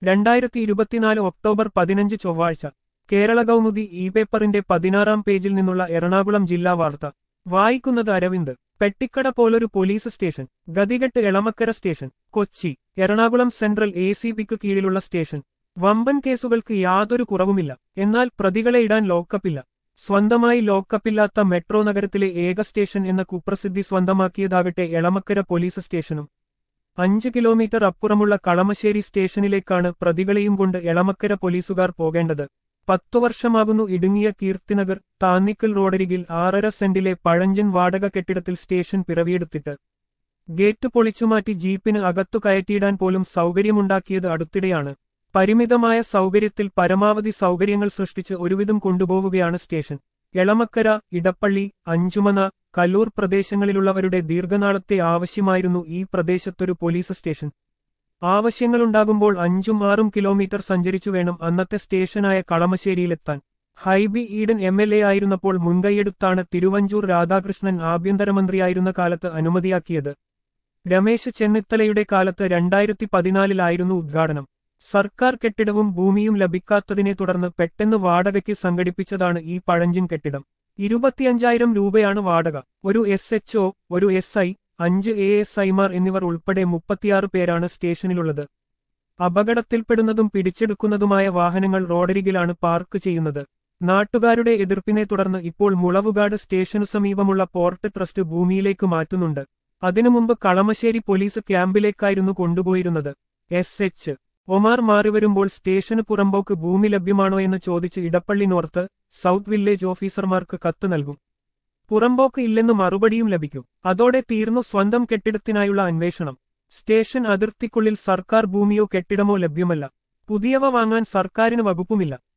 രണ്ടായിരത്തി ഇരുപത്തിനാല് ഒക്ടോബർ പതിനഞ്ച് ചൊവ്വാഴ്ച കേരള കൗമുദി ഇ പേപ്പറിന്റെ പതിനാറാം പേജിൽ നിന്നുള്ള എറണാകുളം ജില്ലാ വാർത്ത വായിക്കുന്നത് അരവിന്ദ് പെട്ടിക്കട പോലൊരു പോലീസ് സ്റ്റേഷൻ ഗതികെട്ട് Elamakkara station Kochi Ernakulam central A C ബിക്ക് കീഴിലുള്ള സ്റ്റേഷൻ വമ്പൻ കേസുകൾക്ക് യാതൊരു കുറവുമില്ല എന്നാൽ പ്രതികളെ ഇടാൻ ലോക്കപ്പില്ല സ്വന്തമായി ലോക്കപ്പില്ലാത്ത മെട്രോ നഗരത്തിലെ ഏക സ്റ്റേഷൻ എന്ന കുപ്രസിദ്ധി സ്വന്തമാക്കിയതാകട്ടെ എളമക്കര പോലീസ് സ്റ്റേഷനും അഞ്ച് കിലോമീറ്റർ അപ്പുറമുള്ള കളമശ്ശേരി സ്റ്റേഷനിലേക്കാണ് പ്രതികളെയും കൊണ്ട് എളമക്കര പോലീസുകാർ പോകേണ്ടത് പത്തു വർഷമാകുന്നു ഇടുങ്ങിയ കീർത്തിനഗർ താന്നിക്കൽ റോഡരികിൽ ആറര സെന്റിലെ പഴഞ്ചൻ വാടക കെട്ടിടത്തിൽ സ്റ്റേഷൻ പിറവിയെടുത്തിട്ട് ഗേറ്റ് പൊളിച്ചുമാറ്റി ജീപ്പിന് അകത്തു കയറ്റിയിടാൻ പോലും സൗകര്യമുണ്ടാക്കിയത് അടുത്തിടെയാണ് പരിമിതമായ സൗകര്യത്തിൽ പരമാവധി സൗകര്യങ്ങൾ സൃഷ്ടിച്ച് ഒരുവിധം കൊണ്ടുപോവുകയാണ് സ്റ്റേഷൻ എളമക്കര ഇടപ്പള്ളി അഞ്ചുമന കല്ലൂർ പ്രദേശങ്ങളിലുള്ളവരുടെ ദീർഘനാളത്തെ ആവശ്യമായിരുന്നു ഈ പ്രദേശത്തൊരു പോലീസ് സ്റ്റേഷൻ ആവശ്യങ്ങളുണ്ടാകുമ്പോൾ അഞ്ചും ആറും കിലോമീറ്റർ സഞ്ചരിച്ചു വേണം അന്നത്തെ സ്റ്റേഷനായ കളമശ്ശേരിയിലെത്താൻ Hibi Eden M L A ആയിരുന്നപ്പോൾ മുൻകൈയെടുത്താണ് തിരുവഞ്ചൂർ രാധാകൃഷ്ണൻ ആഭ്യന്തരമന്ത്രിയായിരുന്ന കാലത്ത് അനുമതിയാക്കിയത് രമേശ് ചെന്നിത്തലയുടെ കാലത്ത് രണ്ടായിരത്തി പതിനാലിലായിരുന്നു ഉദ്ഘാടനം സർക്കാർ കെട്ടിടവും ഭൂമിയും ലഭിക്കാത്തതിനെ തുടർന്ന് പെട്ടെന്ന് വാടകയ്ക്ക് സംഘടിപ്പിച്ചതാണ് ഈ പഴഞ്ചിൻ കെട്ടിടം ഇരുപത്തിയഞ്ചായിരം രൂപയാണ് വാടക ഒരു എസ് എച്ച് ഒരു എസ് ഐ അഞ്ച് എ എസ് ഐമാർ എന്നിവർ ഉൾപ്പെടെ മുപ്പത്തിയാറ് പേരാണ് സ്റ്റേഷനിലുള്ളത് അപകടത്തിൽപ്പെടുന്നതും പിടിച്ചെടുക്കുന്നതുമായ വാഹനങ്ങൾ റോഡരികിലാണ് പാർക്ക് ചെയ്യുന്നത് നാട്ടുകാരുടെ എതിർപ്പിനെ തുടർന്ന് ഇപ്പോൾ മുളവുകാട് സ്റ്റേഷനു സമീപമുള്ള പോർട്ട് ട്രസ്റ്റ് ഭൂമിയിലേക്ക് മാറ്റുന്നുണ്ട് അതിനു മുമ്പ് കളമശ്ശേരി പോലീസ് ക്യാമ്പിലേക്കായിരുന്നു കൊണ്ടുപോയിരുന്നത് എസ് എച്ച് ഒമാർ മാറിവരുമ്പോൾ സ്റ്റേഷന് പുറമ്പോക്ക് ഭൂമി ലഭ്യമാണോ എന്ന് ചോദിച്ച് ഇടപ്പള്ളി നോർത്ത് സൗത്ത് വില്ലേജ് ഓഫീസർമാർക്ക് കത്ത് നൽകും പുറമ്പോക്ക് ഇല്ലെന്ന് മറുപടിയും ലഭിക്കും അതോടെ തീർന്നു സ്വന്തം കെട്ടിടത്തിനായുള്ള അന്വേഷണം സ്റ്റേഷൻ അതിർത്തിക്കുള്ളിൽ സർക്കാർ ഭൂമിയോ കെട്ടിടമോ ലഭ്യമല്ല പുതിയവ വാങ്ങാൻ സർക്കാരിന് വകുപ്പുമില്ല